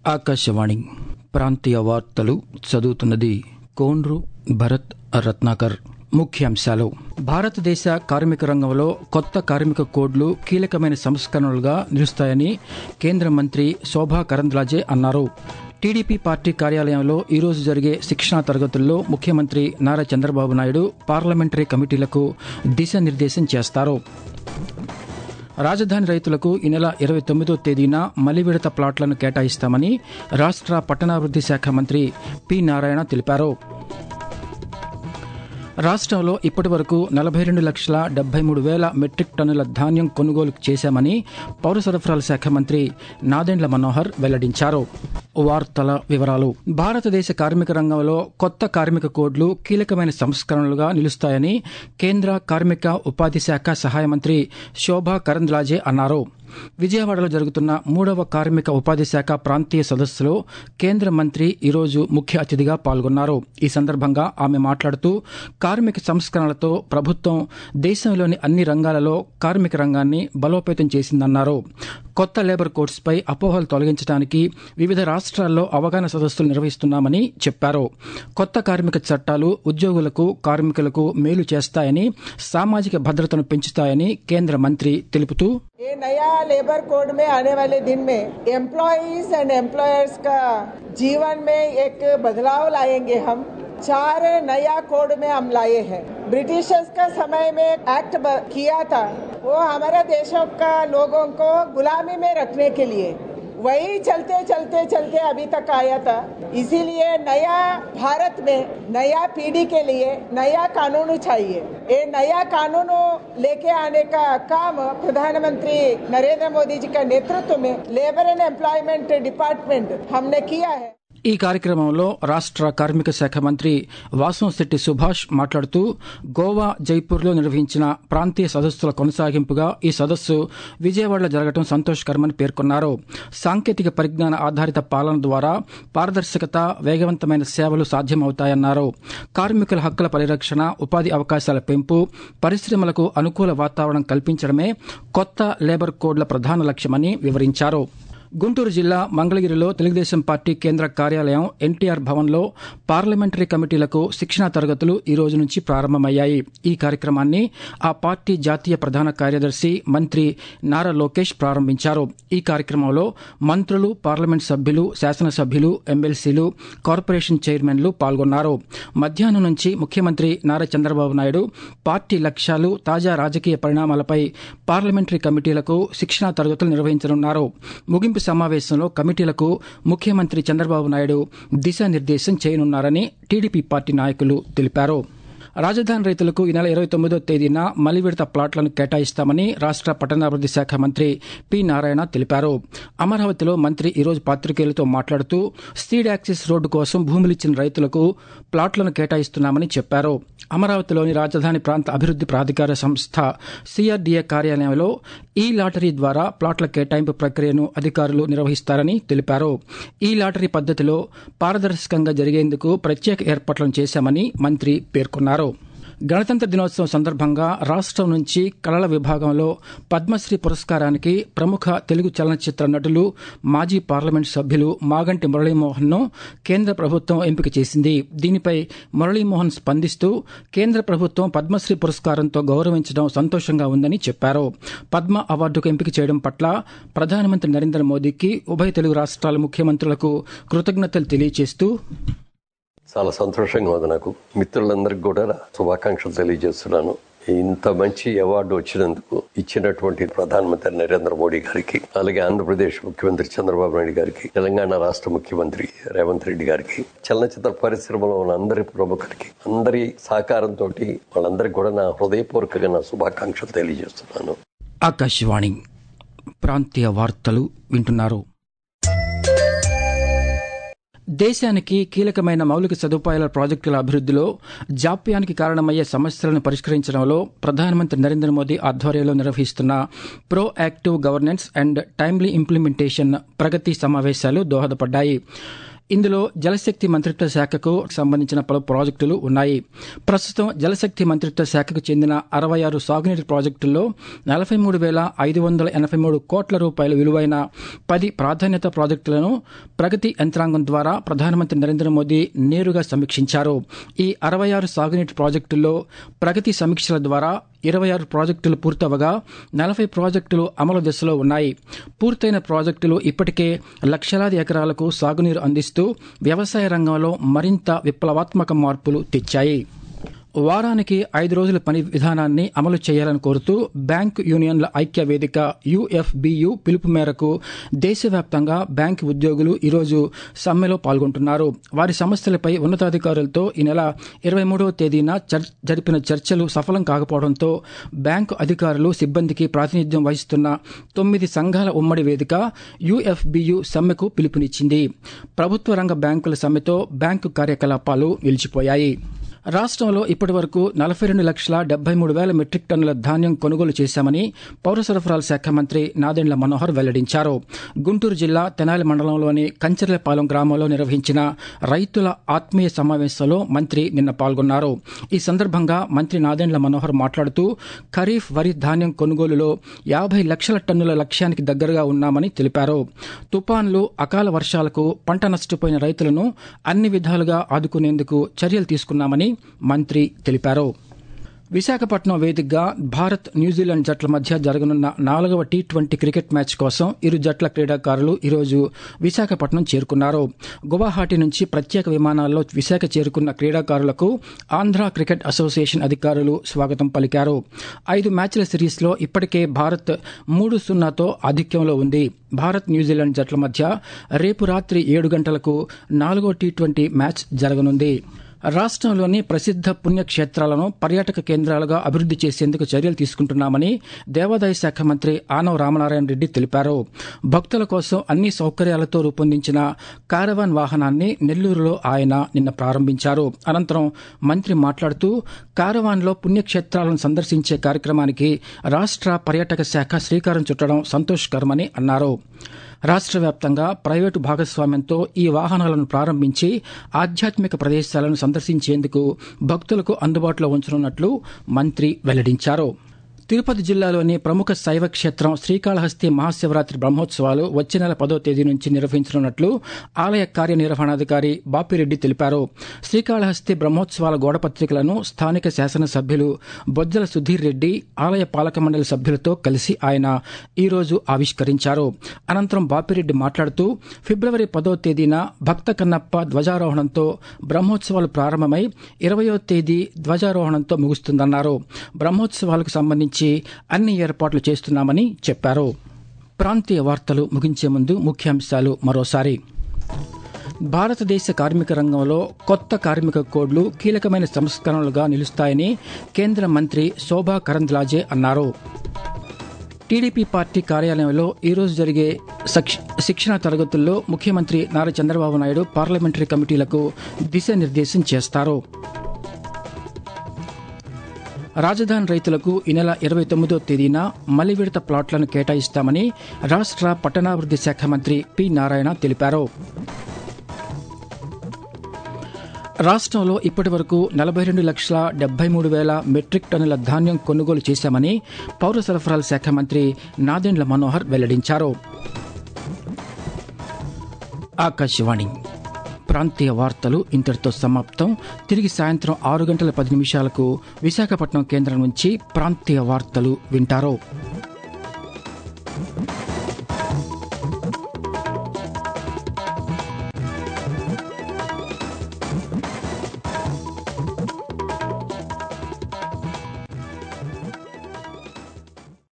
ఆకాశవాణి ప్రాంతీయ వార్తలు చదువుతున్నది కోన్రు భరత్ రత్నాకర్ ముఖ్యాంశాలు భారతదేశ కార్మిక రంగంలో కొత్త కార్మిక కోడ్లు కీలకమైన సంస్కరణలుగా నిలుస్తాయని కేంద్ర మంత్రి శోభా కరంద్లాజే అన్నారు టీడీపీ పార్టీ కార్యాలయంలో ఈరోజు జరిగే శిక్షణా తరగతుల్లో ముఖ్యమంత్రి నారా చంద్రబాబు నాయుడు పార్లమెంటరీ కమిటీలకు దిశానిర్దేశం చేస్తారు రాజధాని రైతులకు ఈ నెల ఇరవై తొమ్మిదో తేదీన మలివిడత ప్లాట్లను కేటాయిస్తామని రాష్ట్ర పట్టణాభివృద్ది శాఖ మంత్రి పి నారాయణ తెలిపారు రాష్ట్రంలో ఇప్పటి వరకు నలభై రెండు లక్షల డెబ్బై మూడు వేల మెట్రిక్ టన్నుల ధాన్యం కొనుగోలు చేశామని పౌర సరఫరాల శాఖ మంత్రి నాదెండ్ల మనోహర్ వెల్లడించారు వార్తల వివరాలు భారతదేశ కార్మిక రంగంలో కొత్త కార్మిక కోడ్లు కీలకమైన సంస్కరణలుగా నిలుస్తాయని కేంద్ర కార్మిక ఉపాధి శాఖ సహాయ మంత్రి శోభా కరంద్లాజే అన్నారు విజయవాడలో జరుగుతున్న మూడవ కార్మిక ఉపాధి శాఖ ప్రాంతీయ సదస్సులో కేంద్ర మంత్రి ఈరోజు ముఖ్య అతిథిగా పాల్గొన్నారు ఈ సందర్భంగా ఆమె మాట్లాడుతూ కార్మిక సంస్కరణలతో ప్రభుత్వం దేశంలోని అన్ని రంగాలలో కార్మిక రంగాన్ని బలోపేతం చేసిందన్నారు కొత్త లేబర్ కోడ్స్పై అపోహలు తొలగించడానికి వివిధ రాష్ట్రాల్లో అవగాహన సదస్సులు నిర్వహిస్తున్నామని చెప్పారు కొత్త కార్మిక చట్టాలు ఉద్యోగులకు కార్మికులకు మేలు చేస్తాయని సామాజిక భద్రతను పెంచుతాయని కేంద్ర మంత్రి తెలుపుతూ ये नया लेबर कोड में आने वाले दिन में एम्प्लॉयज एंड एम्प्लॉयर्स का जीवन में एक बदलाव लाएंगे हम चार नया कोड में हम लाए हैं ब्रिटिशर्स का समय में एक्ट किया था वो हमारे देशों का लोगों को गुलामी में रखने के लिए वही चलते चलते चलते अभी तक आया था इसीलिए नया भारत में नया पीढ़ी के लिए नया कानून चाहिए ये नया कानून लेके आने का काम प्रधानमंत्री नरेंद्र मोदी जी का नेतृत्व में लेबर एंड एम्प्लॉयमेंट डिपार्टमेंट हमने किया है ఈ కార్యక్రమంలో రాష్ట్ర కార్మిక శాఖ మంత్రి వాసంశెట్టి సుభాష్ మాట్లాడుతూ గోవా జైపూర్లో నిర్వహించిన ప్రాంతీయ సదస్సుల కొనసాగింపుగా ఈ సదస్సు విజయవాడలో జరగడం సంతోషకరమని పేర్కొన్నారు సాంకేతిక పరిజ్ఞాన ఆధారిత పాలన ద్వారా పారదర్శకత వేగవంతమైన సేవలు సాధ్యమవుతాయన్నారు కార్మికుల హక్కుల పరిరక్షణ ఉపాధి అవకాశాల పెంపు పరిశ్రమలకు అనుకూల వాతావరణం కల్పించడమే కొత్త లేబర్ కోడ్ల ప్రధాన లక్ష్యమని వివరించారు గుంటూరు జిల్లా మంగళగిరిలో తెలుగుదేశం పార్టీ కేంద్ర కార్యాలయం ఎన్టీఆర్ భవన్లో పార్లమెంటరీ కమిటీలకు శిక్షణా తరగతులు ఈ రోజు నుంచి ప్రారంభమయ్యాయి ఈ కార్యక్రమాన్ని ఆ పార్టీ జాతీయ ప్రధాన కార్యదర్శి మంత్రి నారా లోకేష్ ప్రారంభించారు ఈ కార్యక్రమంలో మంత్రులు పార్లమెంట్ సభ్యులు శాసనసభ్యులు ఎమ్మెల్సీలు కార్పొరేషన్ చైర్మన్లు పాల్గొన్నారు మధ్యాహ్నం నుంచి ముఖ్యమంత్రి నారా చంద్రబాబు నాయుడు పార్టీ లక్ష్యాలు తాజా రాజకీయ పరిణామాలపై పార్లమెంటరీ కమిటీలకు శిక్షణా తరగతులు నిర్వహించనున్నారు ముగింపు సమావేశంలో కమిటీలకు ముఖ్యమంత్రి చంద్రబాబు నాయుడు దిశానిర్దేశం చేయనున్నారని టీడీపీ పార్టీ నాయకులు తెలిపారు రాజధాని రైతులకు ఈ నెల ఇరవై తొమ్మిదో తేదీన మలివిడత ప్లాట్లను కేటాయిస్తామని రాష్ట్ర పట్టణాభివృద్ది శాఖ మంత్రి పి నారాయణ తెలిపారు అమరావతిలో మంత్రి ఈరోజు పాత్రికేయులతో మాట్లాడుతూ స్టీడ్ యాక్సిస్ రోడ్డు కోసం భూములిచ్చిన రైతులకు ప్లాట్లను కేటాయిస్తున్నామని చెప్పారు అమరావతిలోని రాజధాని ప్రాంత అభివృద్ది ప్రాధికార సంస్థ సిఆర్డీఏ కార్యాలయంలో ఈ లాటరీ ద్వారా ప్లాట్ల కేటాయింపు ప్రక్రియను అధికారులు నిర్వహిస్తారని తెలిపారు ఈ లాటరీ పద్దతిలో పారదర్శకంగా జరిగేందుకు ప్రత్యేక ఏర్పాట్లను చేశామని మంత్రి పేర్కొన్నారు గణతంత్ర దినోత్సవం సందర్భంగా రాష్ట్రం నుంచి కళల విభాగంలో పద్మశ్రీ పురస్కారానికి ప్రముఖ తెలుగు చలనచిత్ర నటులు మాజీ పార్లమెంట్ సభ్యులు మాగంటి మురళీమోహన్ను కేంద్ర ప్రభుత్వం ఎంపిక చేసింది దీనిపై మురళీమోహన్ స్పందిస్తూ కేంద్ర ప్రభుత్వం పద్మశ్రీ పురస్కారంతో గౌరవించడం సంతోషంగా ఉందని చెప్పారు పద్మ అవార్డుకు ఎంపిక చేయడం పట్ల ప్రధానమంత్రి నరేంద్ర మోదీకి ఉభయ తెలుగు రాష్ట్రాల ముఖ్యమంత్రులకు కృతజ్ఞతలు తెలియజేస్తూ చాలా సంతోషంగా ఉంది నాకు మిత్రులందరికీ కూడా శుభాకాంక్షలు తెలియజేస్తున్నాను ఇంత మంచి అవార్డు వచ్చినందుకు ఇచ్చినటువంటి ప్రధానమంత్రి నరేంద్ర మోడీ గారికి అలాగే ఆంధ్రప్రదేశ్ ముఖ్యమంత్రి చంద్రబాబు నాయుడు గారికి తెలంగాణ రాష్ట్ర ముఖ్యమంత్రి రేవంత్ రెడ్డి గారికి చలనచిత్ర పరిశ్రమలో ఉన్న అందరి ప్రముఖులకి అందరి సహకారంతో వాళ్ళందరికీ కూడా నా హృదయపూర్వకంగా నా శుభాకాంక్షలు తెలియజేస్తున్నాను ఆకాశవాణి ప్రాంతీయ వార్తలు వింటున్నారు దేశానికి కీలకమైన మౌలిక సదుపాయాల ప్రాజెక్టుల అభివృద్దిలో జాప్యానికి కారణమయ్యే సమస్యలను పరిష్కరించడంలో ప్రధానమంత్రి నరేంద్ర మోదీ ఆధ్వర్యంలో నిర్వహిస్తున్న proactive governance and timely implementation Pragati సమావేశాలు దోహదపడ్డాయి ఇందులో జలశక్తి మంత్రిత్వ శాఖకు సంబంధించిన పలు ప్రాజెక్టులు ఉన్నాయి ప్రస్తుతం జలశక్తి మంత్రిత్వ శాఖకు చెందిన అరవై ఆరు సాగునీటి ప్రాజెక్టుల్లో నలభై మూడు వేల ఐదు వందల ఎనభై మూడు కోట్ల రూపాయల విలువైన పది ప్రాధాన్యత ప్రాజెక్టులను ప్రగతి యంత్రాంగం ద్వారా ప్రధానమంత్రి నరేంద్ర మోదీ నేరుగా సమీక్షించారు ఈ అరవై ఆరు సాగునీటి ప్రాజెక్టుల్లో ప్రగతి సమీక్షల ద్వారా ఇరవై ఆరు ప్రాజెక్టులు పూర్తవగా నలభై ప్రాజెక్టులు అమలు దశలో ఉన్నాయి పూర్తయిన ప్రాజెక్టులు ఇప్పటికే లక్షలాది ఎకరాలకు సాగునీరు అందిస్తూ వ్యవసాయ రంగంలో మరింత విప్లవాత్మక మార్పులు తెచ్చాయి వారానికి ఐదు రోజుల పని విధానాన్ని అమలు చేయాలని కోరుతూ బ్యాంకు యూనియన్ల ఐక్య వేదిక యుఎఫ్బియు పిలుపు మేరకు దేశవ్యాప్తంగా బ్యాంకు ఉద్యోగులు ఈరోజు సమ్మెలో పాల్గొంటున్నారు వారి సమస్యలపై ఉన్నతాధికారులతో ఈ నెల ఇరవై మూడవ తేదీన జరిపిన చర్చలు సఫలం కాకపోవడంతో బ్యాంకు అధికారులు సిబ్బందికి ప్రాతినిధ్యం వహిస్తున్న తొమ్మిది సంఘాల ఉమ్మడి వేదిక యుఎఫ్బియు సమ్మెకు పిలుపునిచ్చింది ప్రభుత్వ రంగ బ్యాంకుల సమ్మెతో బ్యాంకు కార్యకలాపాలు నిలిచిపోయాయి రాష్ట్రంలో ఇప్పటి వరకు నలభై రెండు లక్షల డెబ్బై మూడు వేల మెట్రిక్ టన్నుల ధాన్యం కొనుగోలు చేశామని పౌర సరఫరాల శాఖ మంత్రి నాదెండ్ల మనోహర్ వెల్లడించారు గుంటూరు జిల్లా తెనాలి మండలంలోని కంచర్లపాలెం గ్రామంలో నిర్వహించిన రైతుల ఆత్మీయ సమావేశంలో మంత్రి నిన్న పాల్గొన్నారు ఈ సందర్భంగా మంత్రి నాదెండ్ల మనోహర్ మాట్లాడుతూ ఖరీఫ్ వరి ధాన్యం కొనుగోలులో యాభై లక్షల టన్నుల లక్ష్యానికి దగ్గరగా ఉన్నామని తెలిపారు తుపాన్లు అకాల వర్షాలకు పంట నష్టపోయిన రైతులను అన్ని విధాలుగా ఆదుకునేందుకు చర్యలు తీసుకున్నామని మంత్రి తెలిపారు విశాఖపట్నం వేదికగా భారత్ న్యూజిలాండ్ జట్ల మధ్య జరగనున్న నాలుగవ టీ ట్వంటీ క్రికెట్ మ్యాచ్ కోసం ఇరు జట్ల క్రీడాకారులు ఈరోజు విశాఖపట్నం చేరుకున్నారు గువాహటి నుంచి ప్రత్యేక విమానాల్లో విశాఖ చేరుకున్న క్రీడాకారులకు ఆంధ్ర క్రికెట్ అసోసియేషన్ అధికారులు స్వాగతం పలికారు ఐదు మ్యాచ్ల సిరీస్లో ఇప్పటికే భారత్ మూడు సున్నాతో ఆధిక్యంలో ఉంది భారత్ న్యూజిలాండ్ జట్ల మధ్య రేపు రాత్రి ఏడు గంటలకు నాలుగో టీ ట్వంటీ మ్యాచ్ జరగనుంది రాష్ట్రంలోని ప్రసిద్ధ పుణ్యక్షేత్రాలను పర్యాటక కేంద్రాలుగా అభివృద్ది చేసేందుకు చర్యలు తీసుకుంటున్నామని దేవాదాయ శాఖ మంత్రి ఆనవ రామనారాయణ రెడ్డి తెలిపారు భక్తుల కోసం అన్ని సౌకర్యాలతో రూపొందించిన కారవాన్ వాహనాన్ని నెల్లూరులో ఆయన నిన్న ప్రారంభించారు అనంతరం మంత్రి మాట్లాడుతూ కారవాన్లో పుణ్యక్షేత్రాలను సందర్శించే కార్యక్రమానికి రాష్ట్ర పర్యాటక శాఖ శ్రీకారం చుట్టడం సంతోషకరమని అన్నారు రాష్ట్ర వ్యాప్తంగా ప్రైవేటు భాగస్వామ్యంతో ఈ వాహనాలను ప్రారంభించి ఆధ్యాత్మిక ప్రదేశాలను సందర్శించేందుకు భక్తులకు అందుబాటులో ఉంచనున్నట్లు మంత్రి వెల్లడించారు తిరుపతి జిల్లాలోని ప్రముఖ శైవ క్షేత్రం శ్రీకాళహస్తి మహాశివరాత్రి బ్రహ్మోత్సవాలు వచ్చే నెల పదో తేదీ నుంచి నిర్వహించనున్నట్లు ఆలయ కార్యనిర్వహణాధికారి బాపిరెడ్డి తెలిపారు శ్రీకాళహస్తి బ్రహ్మోత్సవాల గోడపత్రికలను స్థానిక శాసనసభ్యులు బొజ్జల సుధీర్ రెడ్డి ఆలయ పాలక మండలి సభ్యులతో కలిసి ఆయన ఈరోజు ఆవిష్కరించారు అనంతరం బాపిరెడ్డి మాట్లాడుతూ ఫిబ్రవరి పదో తేదీన భక్త కన్నప్ప ధ్వజారోహణంతో బ్రహ్మోత్సవాలు ప్రారంభమై ఇరవయో తేదీ ధ్వజారోహణంతో ముగుస్తుందన్నారు బ్రహ్మోత్సవాలకు సంబంధించి అన్ని ఏర్పాట్లు చేస్తున్నామని చెప్పారు ప్రాంతీయ వార్తలు ముగించే ముందు ముఖ్యాంశాలు మరోసారి భారతదేశ కార్మిక రంగంలో కొత్త కార్మిక కోడ్లు కీలకమైన సంస్కరణలుగా నిలుస్తాయని కేంద్ర మంత్రి శోభా కరంద్లాజే అన్నారు టీడీపీ పార్టీ కార్యాలయంలో ఈరోజు జరిగే శిక్షణ తరగతుల్లో ముఖ్యమంత్రి నారా చంద్రబాబు నాయుడు పార్లమెంటరీ కమిటీలకు దిశానిర్దేశం చేస్తారు రాజధాని రైతులకు ఈ నెల ఇరవై తొమ్మిదో తేదీన మలి విడత ప్లాట్లను కేటాయిస్తామని రాష్ట్ర పట్టణాభివృద్ది శాఖ మంత్రి పి నారాయణ తెలిపారు రాష్ట్రంలో ఇప్పటి వరకు నలభై రెండు లక్షల డెబ్బై మూడు వేల మెట్రిక్ టన్నుల ధాన్యం కొనుగోలు చేశామని పౌర సరఫరాల శాఖ మంత్రి నాదెండ్ల మనోహర్ వెల్లడించారు ఆకాశవాణి ప్రాంతీయ వార్తలు ఇంతటితో సమాప్తం తిరిగి సాయంత్రం ఆరు గంటల పది నిమిషాలకు విశాఖపట్నం కేంద్రం నుంచి ప్రాంతీయ వార్తలు వింటారు